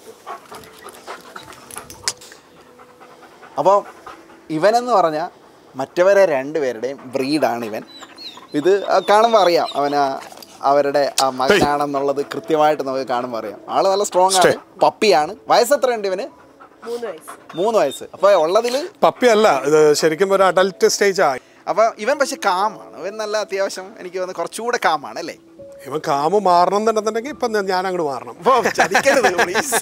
അപ്പോൾ ഇവനെന്ന് പറഞ്ഞാൽ മറ്റവരെ രണ്ടുപേരുടെയും ബ്രീഡാണ് ഇവൻ ഇത് കാണുമ്പോൾ അറിയാം അവന് അവരുടെ ആ മകനാണെന്നുള്ളത് കൃത്യമായിട്ട് നമുക്ക് കാണുമ്പോൾ അറിയാം ആള് നല്ല സ്ട്രോങ് ആണ് പപ്പിയാണ് വയസ്സ് എത്രയുണ്ട് ഇവന് മൂന്ന് വയസ്സ് മൂന്ന് വയസ്സ് അപ്പോൾ ഉള്ളതിൽ പപ്പി അല്ല ഇത് ശരിക്കും ഒരു അഡൽട്ട് സ്റ്റേജ് ആയി അപ്പോൾ ഇവൻ പക്ഷെ കാമാണ് ഇവൻ നല്ല അത്യാവശ്യം എനിക്ക് തോന്നുന്നു കുറച്ചുകൂടെ കാമാണ് അല്ലേ ഇവൻ കാമ് മാറണം എന്നുണ്ടെന്നുണ്ടെങ്കിൽ ഇപ്പം ഞാൻ അങ്ങോട്ട് മാറണം അപ്പോ ചതിക്കരുത് പ്ലീസ്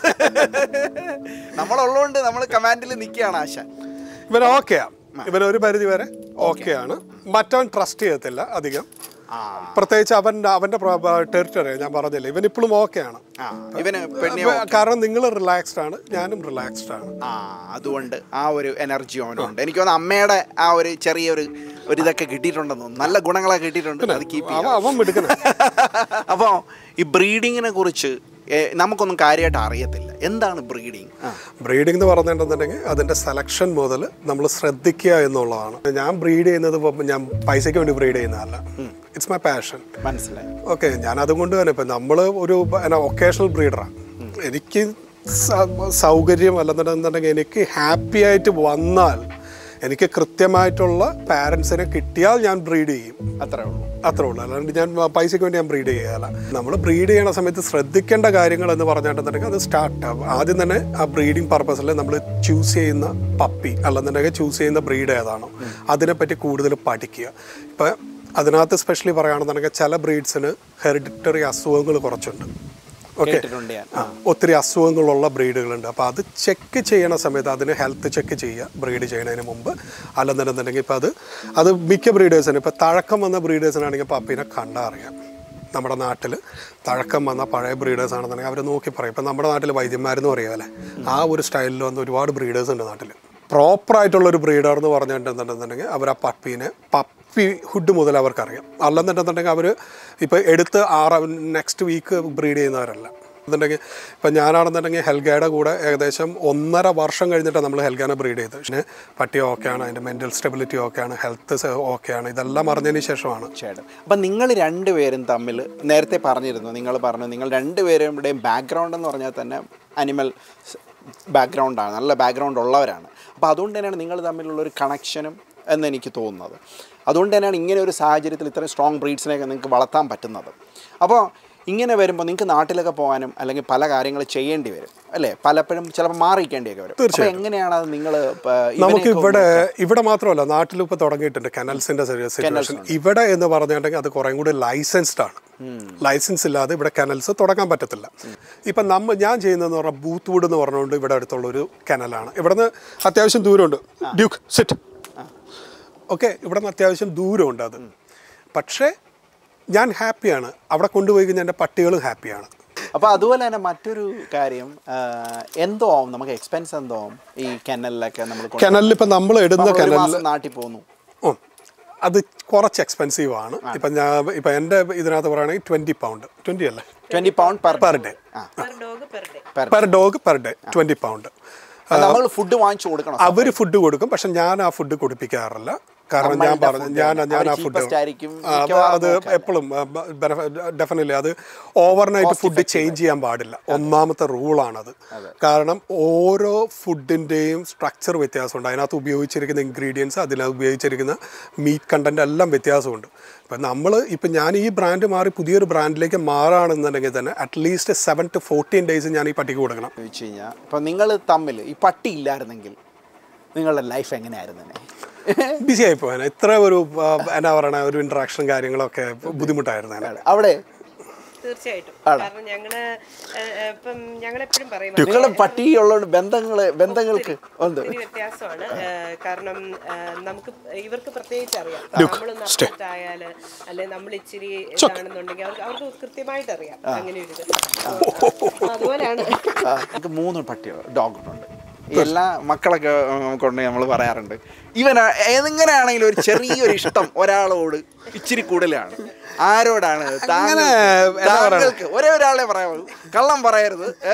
നമ്മളുള്ളതുകൊണ്ട് നമ്മൾ കമാൻഡിൽ നിൽക്കുകയാണ് ആശ ഇവൻ ഓക്കെയാ ഇവൻ ഒരു പരിധി വരെ ഓക്കെയാണ് മറ്റവൻ ട്രസ്റ്റ് ചെയ്യത്തില്ല അധികം ആ പ്രത്യേകിച്ച് അവൻ്റെ അവൻ്റെ ടെറിട്ടറി ഞാൻ പറഞ്ഞില്ലേ ഇവൻ ഇപ്പോഴും ഓക്കെയാണ് ആ ഇവന് പെണ്ണി കാരണം നിങ്ങൾ റിലാക്സ്ഡ് ആണ് ഞാനും റിലാക്സ്ഡ് ആണ് ആ അതുകൊണ്ട് ആ ഒരു എനർജി അവനുണ്ട് എനിക്ക് തോന്നുന്നു അമ്മയുടെ ആ ഒരു ചെറിയൊരു ഒരു ഇതൊക്കെ കിട്ടിയിട്ടുണ്ടെന്ന് തോന്നുന്നു നല്ല ഗുണങ്ങളൊക്കെ കിട്ടിയിട്ടുണ്ട് അത് കീപ്പ് അവൻ അവൻ മിടുക്കണ അപ്പോൾ ഈ ബ്രീഡിങ്ങിനെ കുറിച്ച് ഏ, നമുക്കൊന്നും കാര്യമായിട്ട് അറിയത്തില്ല എന്താണ് ബ്രീഡിങ് ബ്രീഡിംഗ് എന്ന് പറഞ്ഞിട്ടുണ്ടെന്നുണ്ടെങ്കിൽ അതിൻ്റെ സെലക്ഷൻ മുതൽ നമ്മൾ ശ്രദ്ധിക്കുക എന്നുള്ളതാണ് ഞാൻ ബ്രീഡ് ചെയ്യുന്നത് ഇപ്പം ഞാൻ പൈസയ്ക്ക് വേണ്ടി ബ്രീഡ് ചെയ്യുന്നതല്ല ഇറ്റ്സ് മൈ പാഷൻ മനസ്സിലായി ഓക്കെ ഞാൻ അതുകൊണ്ട് തന്നെ ഇപ്പം നമ്മൾ ഒരു ഒക്കേഷണൽ ബ്രീഡറാണ് എനിക്ക് സ- സൗകര്യം അല്ലെന്നുണ്ടെന്നുണ്ടെങ്കിൽ എനിക്ക് ഹാപ്പി ആയിട്ട് വന്നാൽ എനിക്ക് കൃത്യമായിട്ടുള്ള പാരൻസിനെ കിട്ടിയാൽ ഞാൻ ബ്രീഡ് ചെയ്യും അത്രേ ഉള്ളൂ അത്രേ ഉള്ളൂ അല്ലാണ്ട് ഞാൻ പൈസയ്ക്ക് വേണ്ടി ഞാൻ ബ്രീഡ് ചെയ്യുകയല്ല നമ്മൾ ബ്രീഡ് ചെയ്യണ സമയത്ത് ശ്രദ്ധിക്കേണ്ട കാര്യങ്ങൾ എന്ന് പറഞ്ഞിട്ടുണ്ടെങ്കിൽ അത് സ്റ്റാർട്ട് ആവും ആദ്യം തന്നെ ആ ബ്രീഡിംഗ് പർപ്പസിൽ നമ്മൾ ചൂസ് ചെയ്യുന്ന പപ്പി അല്ലെന്നുണ്ടെങ്കിൽ ചൂസ് ചെയ്യുന്ന ബ്രീഡ് ഏതാണോ അതിനെപ്പറ്റി കൂടുതൽ പഠിക്കുക ഇപ്പം അതിനകത്ത് സ്പെഷ്യലി പറയുകയാണെന്നുണ്ടെങ്കിൽ ചില ബ്രീഡ്സിന് ഹെറിഡിറ്ററി അസുഖങ്ങൾ കുറച്ചുണ്ട് ഓക്കെ കേട്ടിട്ടുണ്ട് ഞാൻ ആ, ഒത്തിരി അസുഖങ്ങളുള്ള ബ്രീഡുകളുണ്ട് അപ്പോൾ അത് ചെക്ക് ചെയ്യണ സമയത്ത് അതിന് ഹെൽത്ത് ചെക്ക് ചെയ്യുക ബ്രീഡ് ചെയ്യുന്നതിന് മുമ്പ് അല്ലെന്നുണ്ടെന്നുണ്ടെങ്കിൽ ഇപ്പോൾ അത് അത് മിക്ക ബ്രീഡേഴ്സിന് ഇപ്പോൾ തഴക്കം വന്ന ബ്രീഡേഴ്സിനാണെങ്കിൽ പപ്പീനെ കണ്ടാൽ അറിയാം നമ്മുടെ നാട്ടിൽ തഴക്കം വന്ന പഴയ ബ്രീഡേഴ്സ് ആണെന്നുണ്ടെങ്കിൽ അവർ നോക്കി പറയും ഇപ്പം നമ്മുടെ നാട്ടിൽ വൈദ്യന്മാരെന്ന് പറയുമല്ലേ ആ ഒരു സ്റ്റൈലിൽ വന്ന ഒരുപാട് ബ്രീഡേഴ്സ് ഉണ്ട് നാട്ടിൽ പ്രോപ്പറായിട്ടുള്ള ഒരു ബ്രീഡർ എന്ന് പറഞ്ഞിട്ടുണ്ടെന്നുണ്ടെങ്കിൽ അവർ ആ പപ്പീനെ പപ്പി ഹുഡ് മുതൽ അവർക്കറിയാം അല്ലെന്നുണ്ടെന്നുണ്ടെങ്കിൽ അവർ ഇപ്പോൾ എടുത്ത് ആറ് നെക്സ്റ്റ് വീക്ക് ബ്രീഡ് ചെയ്യുന്നവരല്ല എന്നുണ്ടെങ്കിൽ ഇപ്പം ഞാനാണെന്നുണ്ടെങ്കിൽ ഹെൽഗയുടെ കൂടെ ഏകദേശം ഒന്നര വർഷം കഴിഞ്ഞിട്ടാണ് നമ്മൾ ഹെൽഗാനെ ബ്രീഡ് ചെയ്തത് പക്ഷേ പട്ടി ഓക്കെയാണ് അതിൻ്റെ മെൻറ്റൽ സ്റ്റെബിലിറ്റി ഓക്കെയാണ് ഹെൽത്ത് ഓക്കെയാണ് ഇതെല്ലാം അറിഞ്ഞതിന് ശേഷമാണ് ചേട്ടൻ അപ്പം നിങ്ങൾ രണ്ടുപേരും തമ്മിൽ നേരത്തെ പറഞ്ഞിരുന്നു നിങ്ങൾ പറഞ്ഞു നിങ്ങൾ രണ്ടുപേരുടെയും ബാക്ക്ഗ്രൗണ്ട് എന്ന് പറഞ്ഞാൽ തന്നെ അനിമൽ ബാക്ക്ഗ്രൗണ്ടാണ് നല്ല ബാക്ക്ഗ്രൗണ്ട് ഉള്ളവരാണ് അപ്പോൾ അതുകൊണ്ട് തന്നെയാണ് നിങ്ങൾ തമ്മിലുള്ള ഒരു കണക്ഷനും എന്ന് എനിക്ക് തോന്നുന്നത് അതുകൊണ്ട് തന്നെയാണ് ഇങ്ങനെ ഒരു സാഹചര്യത്തിൽ ഇത്രയും സ്ട്രോങ് ബ്രീഡ്സിനെയൊക്കെ നിങ്ങൾക്ക് വളർത്താൻ പറ്റുന്നത് അപ്പോൾ ഇങ്ങനെ വരുമ്പോൾ നിങ്ങൾക്ക് നാട്ടിലൊക്കെ പോകാനും അല്ലെങ്കിൽ പല കാര്യങ്ങൾ ചെയ്യേണ്ടി വരും അല്ലേ പലപ്പോഴും ചിലപ്പോൾ മാറിക്കേണ്ടിയൊക്കെ വരും അപ്പോൾ എങ്ങനെയാണ് അത് നിങ്ങൾ നമുക്ക് ഇവിടെ ഇവിടെ മാത്രമല്ല നാട്ടിലും ഇപ്പോൾ തുടങ്ങിയിട്ടുണ്ട് കനൽസിന്റെ സിറ്റുവേഷൻ ഇവിടെ എന്ന് പറഞ്ഞിട്ടുണ്ടെങ്കിൽ അത് കുറേ കൂടി ലൈസൻസ്ഡ് ആണ് ലൈസൻസ് ഇല്ലാതെ ഇവിടെ കനൽസ് തുടങ്ങാൻ പറ്റത്തില്ല ഇപ്പം നമ്മ ഞാൻ ചെയ്യുന്നതെന്ന് പറഞ്ഞാൽ ബൂത്ത് വുഡ് എന്ന് പറഞ്ഞുകൊണ്ട് ഇവിടെ അടുത്തുള്ള ഒരു കനലാണ് ഇവിടുന്ന് അത്യാവശ്യം ദൂരമുണ്ട് ഡ്യൂക്ക് സിറ്റ് ഓക്കെ ഇവിടെ നിന്ന് അത്യാവശ്യം ദൂരമുണ്ട് അത് പക്ഷേ ഞാൻ ഹാപ്പിയാണ് അവിടെ കൊണ്ടുപോയി കഴിഞ്ഞാൽ എൻ്റെ പട്ടികളും ഹാപ്പിയാണ് അപ്പോൾ അതുപോലെ തന്നെ മറ്റൊരു കാര്യം ആ, എന്തോ ആവും നമുക്ക് എക്സ്പെൻസ് എന്തോ ആവും ഈ കെനലിലൊക്കെ നമ്മൾ കൊണ്ട് കനലിൽ ഇപ്പം നമ്മൾ ഇടുന്ന നമ്മൾ ഒരു കനലിൽ മാസം നാട്ടിൽ പോകുന്നു ഓ അത് കുറച്ച് എക്സ്പെൻസീവ് ആണ് ഇപ്പം ഞാൻ ഇപ്പം എൻ്റെ ഇതിനകത്ത് പറയുകയാണെങ്കിൽ ട്വൻറ്റി പൗണ്ട് ട്വൻറ്റി അല്ലേ twenty pound per per day per dog per day per dog per day twenty pound നമ്മൾ ഫുഡ് വാങ്ങിച്ചു കൊടുക്കണം അവർ ഫുഡ് കൊടുക്കും പക്ഷെ ഞാൻ ആ ഫുഡ് കൊടുപ്പിക്കാറില്ല കാരണം ഞാൻ നമ്മളുടെ പറഞ്ഞു food ഞാൻ ആണ്. ഞാൻ ആ അവര് ഫുഡ് cheapest ആയിരിക്കും. അത് മിക്കവാറും അത് എപ്പോഴും ഡെഫിനറ്റ്ലി അത് ഓവർനൈറ്റ് ഫുഡ് ചേഞ്ച് ചെയ്യാൻ പാടില്ല ഒന്നാമത്തെ റൂളാണത് കാരണം ഓരോ ഫുഡിൻ്റെയും സ്ട്രക്ചർ വ്യത്യാസമുണ്ട് അതിനകത്ത് ഉപയോഗിച്ചിരിക്കുന്ന ഇൻഗ്രീഡിയൻസ് അതിനകത്ത് ഉപയോഗിച്ചിരിക്കുന്ന മീറ്റ് കണ്ടന്റ് എല്ലാം വ്യത്യാസമുണ്ട് ഇപ്പം നമ്മൾ ഇപ്പം ഞാൻ ഈ ബ്രാൻഡ് മാറി പുതിയൊരു ബ്രാൻഡിലേക്ക് മാറുകയാണെന്നുണ്ടെങ്കിൽ തന്നെ at least seven to fourteen days ഞാൻ ഈ പട്ടിക്ക് കൊടുക്കണം ചോദിച്ചു കഴിഞ്ഞാൽ ഇപ്പം നിങ്ങൾ തമ്മിൽ ഈ പട്ടി ഇല്ലായിരുന്നെങ്കിൽ നിങ്ങളുടെ ലൈഫ് എങ്ങനെയായിരുന്നു തന്നെ ബിസി ആയി പോകാൻ ഇത്ര ഒരു ആ, എന്നാ പറയണ ഒരു ഇന്ററാക്ഷൻ കാര്യങ്ങളൊക്കെ ബുദ്ധിമുട്ടായിരുന്നു അതിന്. അവിടെ തീർച്ചയായിട്ടും കാരണം ഞങ്ങള് ഏഹ്, ഏഹ്, ഇപ്പം ഞങ്ങളെപ്പോഴും പറയും നിങ്ങളുടെ പട്ടിയുള്ളതുകൊണ്ട് ബന്ധങ്ങള് ബന്ധങ്ങൾക്ക് ഉണ്ട് ഒത്തിരി വ്യത്യാസമാണ് ഏഹ്, കാരണം ഏഹ്, നമുക്ക് ഇവർക്ക് പ്രത്യേകിച്ച് അറിയാം നമ്മൾ നഷ്ടത്തായാല് അല്ലെ നമ്മൾ ഇച്ചിരി ഇതാണെന്നുണ്ടെങ്കിൽ അവർക്ക് അവർക്ക് കൃത്യമായിട്ട് അറിയാം അങ്ങനെ ഒരു ഇത് അതുപോലെയാണ് ആ, എനിക്ക് മൂന്ന് പട്ടി ഡോഗുണ്ട് എല്ലാ മക്കളൊക്കെ ഉം, കൊണ്ട് നമ്മൾ പറയാറുണ്ട് ഇവൻ എങ്ങനെയാണെങ്കിലും ഒരു ചെറിയൊരു ഇഷ്ടം ഒരാളോട് ഇച്ചിരി കൂടുതലാണ് ആരോടാണ് താങ്കൾ- എന്നാ താങ്കൾക്ക് ഒരേ ഒരാളെ പറയാവൂ കള്ളം പറയരുത് ഏ?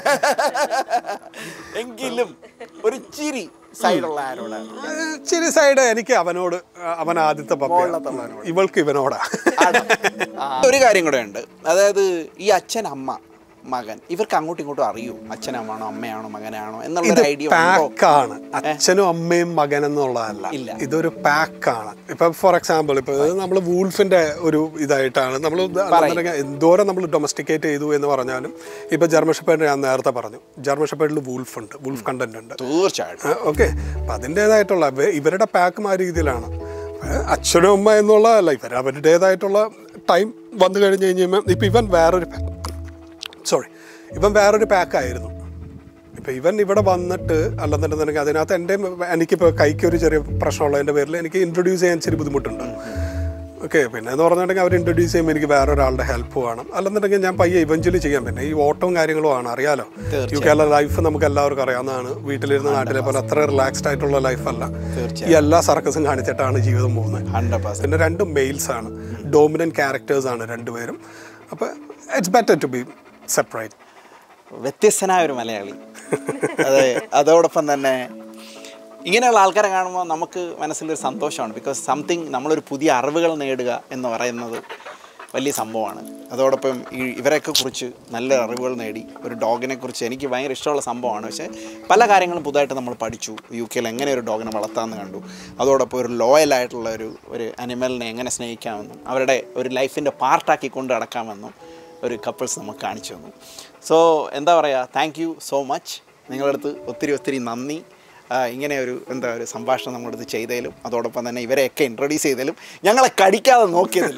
എങ്കിലും ഒരു ചിരി സൈഡുള്ള ആരോടാണ് ഇച്ചിരി സൈഡ് എനിക്ക് അവനോട് ആ, അവൻ ആദ്യത്തെ പപ്പ ഇവൾക്ക് ഇവനോടാ ആണോ? ആ. ഒരു കാര്യം കൂടെ ഉണ്ട് അതായത് ഈ അച്ഛൻ അമ്മ മകൻ ഇവർക്ക് അങ്ങോട്ടും ഇങ്ങോട്ടും അറിയൂ അച്ഛനാണോ അമ്മയാണോ മകനാണോ ഇത് എന്നുള്ളൊരു ഐഡിയ ഉണ്ടോ പാക്കാണ് അച്ഛനും അമ്മയും മകൻ എന്നുള്ളതല്ല ഇല്ല. ഇതൊരു പാക്കാണ് ഇപ്പൊ ഫോർ എക്സാമ്പിൾ ഇപ്പൊ നമ്മൾ വൂൾഫിന്റെ ഒരു ഇതായിട്ടാണ് നമ്മൾ എന്തോരം നമ്മൾ ഡൊമസ്റ്റിക്കേറ്റ് ചെയ്തു എന്ന് പറഞ്ഞാലും ഇപ്പൊ ജർമ്മൻ ഷെപ്പേഡ് ഞാൻ നേരത്തെ പറഞ്ഞു ജർമ്മൻ ഷെപ്പേഡിൽ വൂൾഫ് ഉണ്ട് വൂൾഫ് കണ്ടന്റ് ഉണ്ട് തീർച്ചയായിട്ടും ഓക്കെ അപ്പം അതിൻ്റേതായിട്ടുള്ള ഇവ- ഇവരുടെ പാക്കും ആ രീതിയിലാണ് ഏ, അച്ഛനും അമ്മ എന്നുള്ളതല്ല ഇവർ അവരുടേതായിട്ടുള്ള ടൈം വന്നു കഴിഞ്ഞ് കഴിഞ്ഞാൽ ഇപ്പം ഇവൻ വേറൊരു സോറി ഇവൻ വേറൊരു പാക്കായിരുന്നു ഇപ്പം ഇവൻ ഇവിടെ വന്നിട്ട് അല്ലെന്നുണ്ടെന്നുണ്ടെങ്കിൽ അതിനകത്ത് എൻ്റെ എനിക്കിപ്പോൾ കൈക്ക് ഒരു ചെറിയ പ്രശ്നമുള്ളതിൻ്റെ പേരിൽ എനിക്ക് ഇൻട്രൊഡ്യൂസ് ചെയ്യാൻ ഇച്ചിരി ബുദ്ധിമുട്ടുണ്ട് ഓക്കെ പിന്നെ എന്ന് പറഞ്ഞിട്ടുണ്ടെങ്കിൽ അവർ ഇൻട്രൊഡ്യൂസ് ചെയ്യുമ്പോൾ എനിക്ക് വേറൊരാളുടെ ഹെൽപ്പ് വേണം അല്ലെന്നുണ്ടെങ്കിൽ ഞാൻ പയ്യെ ഇവഞ്ച്വലി ചെയ്യാം പിന്നെ ഈ ഓട്ടവും കാര്യങ്ങളും ആണ് അറിയാലോ യു കേരള ലൈഫ് നമുക്ക് എല്ലാവർക്കും അറിയാവുന്നതാണ് വീട്ടിലിരുന്ന് നാട്ടിലെ പോലെ അത്ര റിലാക്സ്ഡ് ആയിട്ടുള്ള ലൈഫല്ല ഈ എല്ലാ സർക്കസും കാണിച്ചിട്ടാണ് ജീവിതം പോകുന്നത് ഹൺഡ്രഡ് പെർസെൻറ്റ് പിന്നെ രണ്ടും മെയിൽസ് ആണ് ഡോമിനൻറ്റ് ക്യാരക്ടേഴ്സ് ആണ് രണ്ടുപേരും അപ്പോൾ it's better to be separate വ്യത്യസ്തനായ ഒരു മലയാളി അതെ അതോടൊപ്പം തന്നെ ഇങ്ങനെയുള്ള ആൾക്കാരെ കാണുമ്പോൾ നമുക്ക് മനസ്സിലൊരു സന്തോഷമാണ് ബിക്കോസ് സംതിങ് നമ്മളൊരു പുതിയ അറിവുകൾ നേടുക എന്ന് പറയുന്നത് വലിയ സംഭവമാണ് അതോടൊപ്പം ഈ ഇവരെയൊക്കെ കുറിച്ച് നല്ല അറിവുകൾ നേടി ഒരു ഡോഗിനെ കുറിച്ച് എനിക്ക് ഭയങ്കര ഇഷ്ടമുള്ള സംഭവമാണ് പക്ഷേ പല കാര്യങ്ങളും പുതുതായിട്ട് നമ്മൾ പഠിച്ചു യു കെയിൽ എങ്ങനെ ഒരു ഡോഗിനെ വളർത്താമെന്ന് കണ്ടു അതോടൊപ്പം ഒരു ലോയലായിട്ടുള്ള ഒരു ഒരു അനിമലിനെ എങ്ങനെ സ്നേഹിക്കാമെന്നും അവരുടെ ഒരു ലൈഫിൻ്റെ പാർട്ടാക്കി കൊണ്ട് നടക്കാമെന്നും ഒരു കപ്പിൾസ് നമുക്ക് കാണിച്ചു തന്നു സോ എന്താ പറയുക താങ്ക് യു സോ മച്ച് നിങ്ങളുടെ അടുത്ത് ഒത്തിരി ഒത്തിരി നന്ദി ആ, ഇങ്ങനെ ഒരു എന്താ ഒരു സംഭാഷണം നമ്മുടെ അടുത്ത് ചെയ്തതിലും അതോടൊപ്പം തന്നെ ഇവരെയൊക്കെ ഇൻട്രൊഡ്യൂസ് ചെയ്തതിലും ഞങ്ങളെ കടിക്കാതെ നോക്കിയതില്ല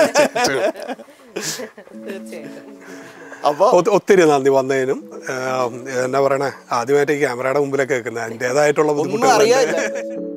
തീർച്ചയായിട്ടും അപ്പോൾ ഒ- ഒത്തിരി നന്ദി വന്നതിനും ആം, എന്നാ പറയണേ ആദ്യമായിട്ട് ഈ ക്യാമറയുടെ മുമ്പിലൊക്കെ വെക്കുന്നത് അതിൻ്റെതായിട്ടുള്ള ഒന്നും ബുദ്ധിമുട്ടുകൾ അറിയാനില്ല